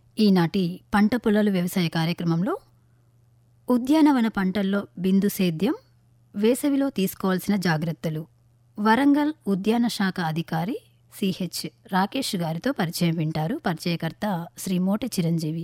ఈనాటి పంట పొలాలు వ్యవసాయ కార్యక్రమంలో ఉద్యానవన పంటల్లో బిందు సేద్యం వేసవిలో తీసుకోవాల్సిన జాగ్రత్తలు వరంగల్ ఉద్యాన శాఖ అధికారి సిహెచ్ రాకేష్ గారితో పరిచయం వింటారు పరిచయకర్త శ్రీ మోటి చిరంజీవి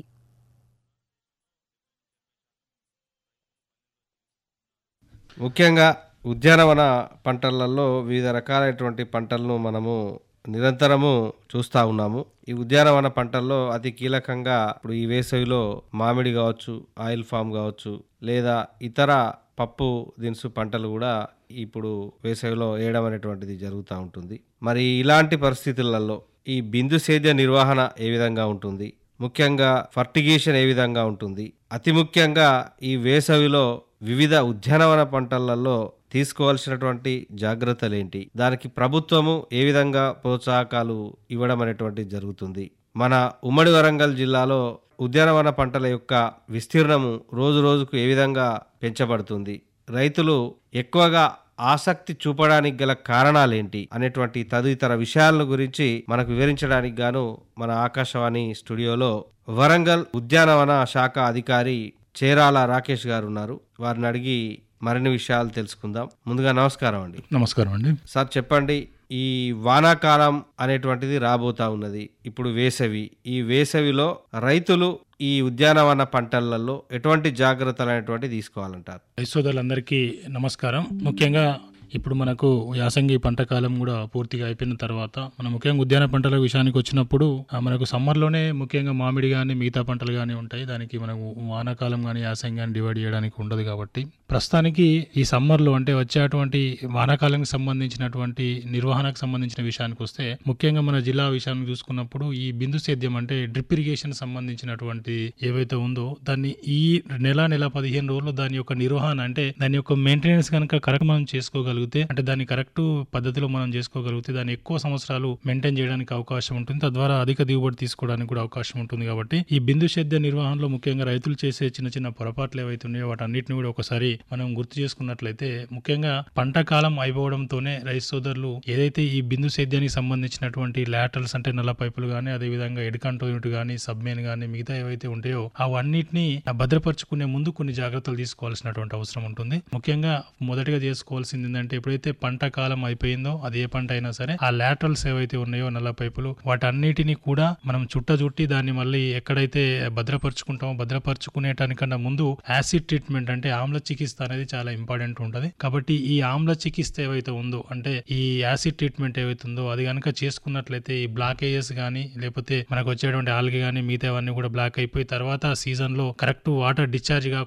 ముఖ్యంగా ఉద్యానవన పంటలలో వివిధ రకాలైనటువంటి పంటలను మనము నిరంతరము చూస్తూ ఉన్నాము ఈ ఉద్యానవన పంటల్లో అతి కీలకంగా ఇప్పుడు ఈ వేసవిలో మామిడి కావచ్చు ఆయిల్ ఫామ్ కావచ్చు లేదా ఇతర పప్పు దినుసు పంటలు కూడా ఇప్పుడు వేసవిలో వేయడం అనేటువంటిది జరుగుతూ ఉంటుంది మరి ఇలాంటి పరిస్థితులలో ఈ బిందు సేద్య నిర్వహణ ఏ విధంగా ఉంటుంది ముఖ్యంగా ఫర్టిగేషన్ ఏ విధంగా ఉంటుంది అతి ముఖ్యంగా ఈ వేసవిలో వివిధ ఉద్యానవన పంటలలో తీసుకోవాల్సినటువంటి జాగ్రత్తలు ఏంటి దానికి ప్రభుత్వము ఏ విధంగా ప్రోత్సాహకాలు ఇవ్వడం అనేటువంటిది జరుగుతుంది మన ఉమ్మడి వరంగల్ జిల్లాలో ఉద్యానవన పంటల యొక్క విస్తీర్ణము రోజు రోజుకు ఏ విధంగా పెంచబడుతుంది రైతులు ఎక్కువగా ఆసక్తి చూపడానికి గల కారణాలేంటి అనేటువంటి తదితర విషయాల గురించి మనకు వివరించడానికి గాను మన ఆకాశవాణి స్టూడియోలో వరంగల్ ఉద్యానవన శాఖ అధికారి చేరాల రాకేష్ గారు ఉన్నారు వారిని అడిగి మరిన్ని విషయాలు తెలుసుకుందాం ముందుగా నమస్కారం అండి నమస్కారం అండి సార్ చెప్పండి ఈ వానాకాలం అనేటువంటిది రాబోతా ఉన్నది ఇప్పుడు వేసవి ఈ వేసవిలో రైతులు ఈ ఉద్యానవన పంటలలో ఎటువంటి జాగ్రత్తలు అనేటువంటి తీసుకోవాలంటారు సోదరులందరికీ నమస్కారం ముఖ్యంగా ఇప్పుడు మనకు యాసంగి పంట కాలం కూడా పూర్తిగా అయిపోయిన తర్వాత మనం ముఖ్యంగా ఉద్యాన పంటల విషయానికి వచ్చినప్పుడు ఆ, మనకు సమ్మర్లోనే ముఖ్యంగా మామిడి కానీ మిగతా పంటలు కానీ ఉంటాయి దానికి మనకు వానాకాలం కానీ యాసంగి కానీ డివైడ్ చేయడానికి ఉండదు కాబట్టి ప్రస్తుతానికి ఈ సమ్మర్లో అంటే వచ్చేటువంటి వానాకాలానికి సంబంధించినటువంటి నిర్వహణకు సంబంధించిన విషయానికి వస్తే ముఖ్యంగా మన జిల్లా విషయాన్ని చూసుకున్నప్పుడు ఈ బిందు సేద్యం అంటే డ్రిప్ ఇరిగేషన్ సంబంధించినటువంటి ఏవైతే ఉందో దాన్ని ఈ నెల నెల పదిహేను రోజుల్లో దాని యొక్క నిర్వహణ అంటే దాని యొక్క మెయింటెనెన్స్ కనుక కరెక్ట్ మనం చేసుకోగలిగితే అంటే దాన్ని కరెక్ట్ పద్ధతిలో మనం చేసుకోగలిగితే దాన్ని ఎక్కువ సంవత్సరాలు మెయింటైన్ చేయడానికి అవకాశం ఉంటుంది తద్వారా అధిక దిగుబడి తీసుకోవడానికి కూడా అవకాశం ఉంటుంది కాబట్టి ఈ బిందు సేద్య నిర్వహణలో ముఖ్యంగా రైతులు చేసే చిన్న చిన్న పొరపాట్లు ఏవైతే ఉన్నాయో వాటన్నిటిని కూడా ఒకసారి మనం గుర్తు చేసుకున్నట్లయితే ముఖ్యంగా పంట కాలం అయిపోవడంతోనే రైతు సోదరులు ఏదైతే ఈ బిందు సేద్యానికి సంబంధించినటువంటి లాటరల్స్ అంటే నల్ల పైపులు కానీ అదేవిధంగా ఎడకంటో యూనిట్ కానీ సబ్మెయిన్ కానీ మిగతా ఏవైతే ఉంటాయో అవన్నిటిని భద్రపరుచుకునే ముందు కొన్ని జాగ్రత్తలు తీసుకోవాల్సినటువంటి అవసరం ఉంటుంది ముఖ్యంగా మొదటిగా చేసుకోవాల్సింది ఏంటంటే ఎప్పుడైతే పంట కాలం అయిపోయిందో అది ఏ పంట అయినా సరే ఆ లాటరల్స్ ఏవైతే ఉన్నాయో నల్ల పైపులు వాటన్నిటిని కూడా మనం చుట్ట చుట్టి దాన్ని మళ్ళీ ఎక్కడైతే భద్రపరుచుకుంటామో భద్రపరుచుకునేటానికన్నా ముందు యాసిడ్ ట్రీట్మెంట్ అంటే ఆమ్ల చికిత్స అనేది చాలా ఇంపార్టెంట్ ఉంటుంది కాబట్టి ఈ ఆమ్ల చికిత్స ఏవైతే ఉందో అంటే ఈ యాసిడ్ ట్రీట్మెంట్ ఏవైతే ఉందో అది కనుక చేసుకున్నట్లయితే ఈ బ్లాకేజెస్ కానీ లేకపోతే మనకు వచ్చేటువంటి ఆల్గి కానీ మిగతావన్నీ కూడా బ్లాక్ అయిపోయి తర్వాత సీజన్ లో కరెక్ట్ వాటర్ డిశ్చార్జ్